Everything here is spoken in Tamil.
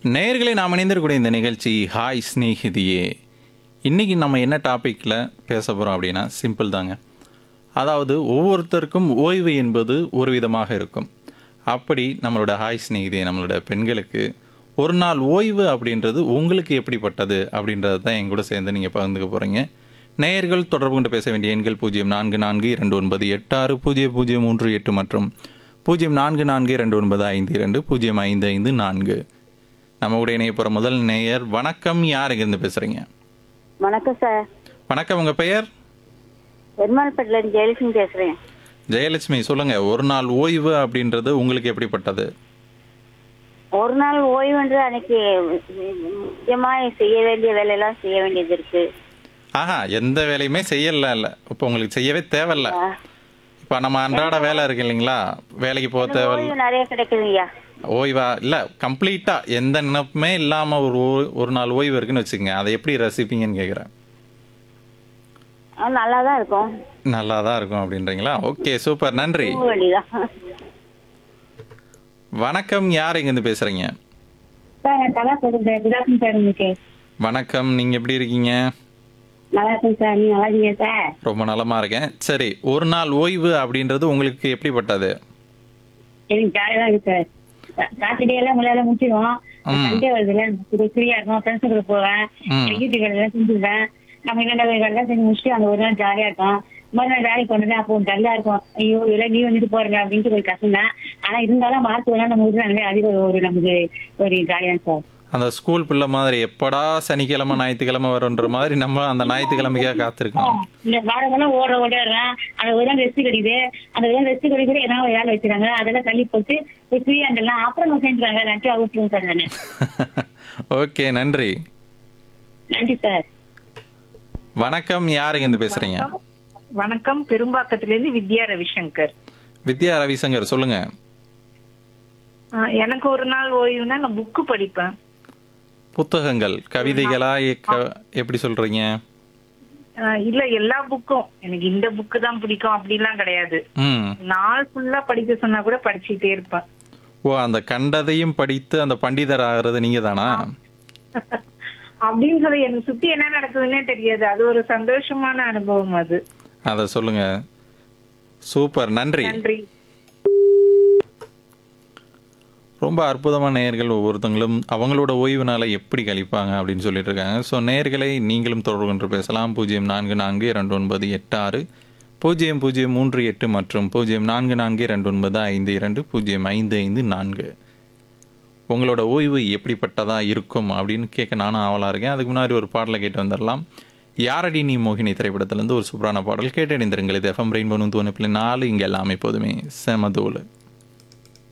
நேயர்களே நாம் இணைந்திருக்கக்கூடிய இந்த நிகழ்ச்சி ஹாய் ஸ்நேகிதியே இன்றைக்கி நம்ம என்ன டாப்பிக்கில் பேச போகிறோம் அப்படின்னா சிம்பிள் தாங்க அதாவது ஒவ்வொருத்தருக்கும் ஓய்வு என்பது ஒரு விதமாக இருக்கும் அப்படி நம்மளோட ஹாய் ஸ்நேகிதியே நம்மளோட பெண்களுக்கு ஒரு நாள் ஓய்வு அப்படின்றது உங்களுக்கு எப்படிப்பட்டது அப்படின்றது தான் என் கூட சேர்ந்து நீங்கள் பகிர்ந்துக்க போகிறீங்க நேயர்கள் தொடர்பு கொண்டு பேச வேண்டிய எண்கள் பூஜ்ஜியம் நான்கு நான்கு இரண்டு ஒன்பது எட்டு ஆறு பூஜ்ஜியம் பூஜ்ஜியம் மூன்று எட்டு மற்றும் பூஜ்ஜியம் நான்கு நான்கு இரண்டு ஒன்பது ஐந்து இரண்டு பூஜ்ஜியம் ஐந்து ஐந்து நான்கு நம்ம கூட இணைய போகிற முதல் நேயர் வணக்கம் யார் இருந்து பேசுகிறீங்க வணக்கம் சார் வணக்கம் உங்கள் பெயர் பெருமாள்பட்டில இருந்து ஜெயலட்சுமி பேசுறேன் ஜெயலட்சுமி சொல்லுங்கள் ஒரு நாள் ஓய்வு அப்படின்றது உங்களுக்கு எப்படிப்பட்டது ஒரு நாள் ஓய்வுன்றது அன்னைக்கு முக்கியமா செய்ய வேண்டிய வேலையெல்லாம் செய்ய வேண்டியது இருக்கு ஆஹா எந்த வேலையுமே செய்யல இல்லை இப்போ உங்களுக்கு செய்யவே தேவையில்ல இப்போ நம்ம அன்றாட வேலை இருக்கு இல்லைங்களா வேலைக்கு போக தேவை ஓய்வு நிறைய கிடைக்குதுங்கய்யா ஓய்வா இல்லை கம்ப்ளீட்டாக எந்த நினைப்புமே இல்லாமல் ஒரு ஓ- ஒரு நாள் ஓய்வு இருக்குன்னு வச்சுக்கோங்க அதை எப்படி ரசிப்பீங்கன்னு கேட்குறேன் நல்லா தான் இருக்கும் நல்லா தான் இருக்கும் அப்படின்றீங்களா ஓகே சூப்பர் நன்றி தூங்க வேண்டியதான் வணக்கம் யார் இங்கேருந்து பேசுகிறீங்க சார் நான் கலா சொல்றேன் குட் ஆஃப்டர்நூன் சார் உங்களுக்கு வணக்கம் நீங்கள் எப்படி இருக்கீங்க நல்லா இருக்கும் சார் நீங்க நல்லா இருக்கீங்க சார் ரொம்ப நலமா இருக்கேன் சரி ஒரு நாள் ஓய்வு அப்படின்றது உங்களுக்கு எப்படிப்பட்டது எனக்கு ஜாலியாக தான் இருக்கு சார் சாட்டர்டே எல்லாம் முன்னாடி முடிச்சிடுவோம் ம். சண்டே வருதுல ஃப்ரீயா இருக்கும் ஃப்ரெண்ட்ஸ் கூட போவேன் ம். வீட்டு வேலையெல்லாம் செஞ்சுருவேன் நம்ம என்னென்ன வேலையெல்லாம் செஞ்சு முடிச்சுட்டு அந்த ஒரு நாள் ஜாலியா இருக்கும் மறுநாள் வேலைக்கு வந்தேன் அப்போ டல்லா இருக்கும் ஐயோ இல்லை நீ வந்துட்டு போறேன் அப்படின்ட்டு ஒரு கஷ்டம் தான் ஆனா இருந்தாலும் மார்க் வேணா நம்ம ஊர்ல அதிக ஒரு நமக்கு ஒரு ஜாலியா சார் அந்த ஸ்கூல் பிள்ளை மாதிரி எப்படா சனிக்கிழமை ஞாயிற்றுக்கிழமை வரும்ன்ற மாதிரி நம்ம அந்த ஞாயிற்றுக்கிழமைக்காக காத்திருக்கோம் இந்த வாரமெல்லாம் ஓட ஓடிடுறேன் அந்த ஒரு நாள் ரெஸ்ட் கிடைக்குது அந்த ஒரு நாள் ரெஸ்ட் கிடைக்குது ஏதாவது ஒரு வேலை வச்சுறாங்க அதெல்லாம் தள்ளி போட்டு ஃப்ரீயா இருந்தெல்லாம் அப்புறம் செஞ்சுறாங்க லஞ்சு அவுட்ருங்க சார் நான் ஓகே நன்றி நன்றி சார் வணக்கம் யார் இங்கேருந்து பேசுறீங்க வணக்கம் பெரும்பாக்கத்திலிருந்து வித்யா ரவிசங்கர் வித்யா ரவிசங்கர் சொல்லுங்க ஆஹ் எனக்கு ஒரு நாள் ஓய்வுனா நான் புக்கு படிப்பேன் புத்தகங்கள் கவிதைகளா எக்க- எப்படி சொல்றீங்க ஆஹ் இல்ல எல்லா புக்கும் எனக்கு இந்த புக்கு தான் பிடிக்கும் அப்படிலாம் கிடையாது ம் நாள் ஃபுல்லா படிக்க சொன்னா கூட படிச்சுட்டே இருப்பேன் ஓ அந்த கண்டதையும் படித்து அந்த பண்டிதர் ஆகிறது நீங்க தானா அப்படின்னு சொல்லி எனக்கு சுத்தி என்ன நடக்குதுன்னே தெரியாது அது ஒரு சந்தோஷமான அனுபவம் அது அதை சொல்லுங்க சூப்பர் நன்றி நன்றி ரொம்ப அற்புதமான நேயர்கள் ஒவ்வொருத்தங்களும் அவங்களோட ஓய்வு நாளை எப்படி கழிப்பாங்க அப்படின்னு சொல்லிட்டு இருக்காங்க ஸோ நேயர்களை நீங்களும் தொடர்பு கொண்டு பேசலாம் பூஜ்ஜியம் நான்கு நான்கு இரண்டு ஒன்பது எட்டு ஆறு பூஜ்ஜியம் பூஜ்ஜியம் மூன்று எட்டு மற்றும் பூஜ்ஜியம் நான்கு நான்கு இரண்டு ஒன்பது ஐந்து இரண்டு பூஜ்ஜியம் ஐந்து ஐந்து நான்கு உங்களோட ஓய்வு எப்படிப்பட்டதா இருக்கும் அப்படின்னு கேட்க நானும் ஆவலாக இருக்கேன் அதுக்கு முன்னாடி ஒரு பாடலை கேட்டு வந்துடலாம் யாரடி நீ மோகினி திரைப்படத்திலேருந்து ஒரு சூப்பரான பாடல் கேட்டடைந்திருங்கள் இது எஃப்எம் ரெயின்போ நூற்றி ஒன்று நாலு இங்கே எல்லாமே எப்போதுமே செமதோலு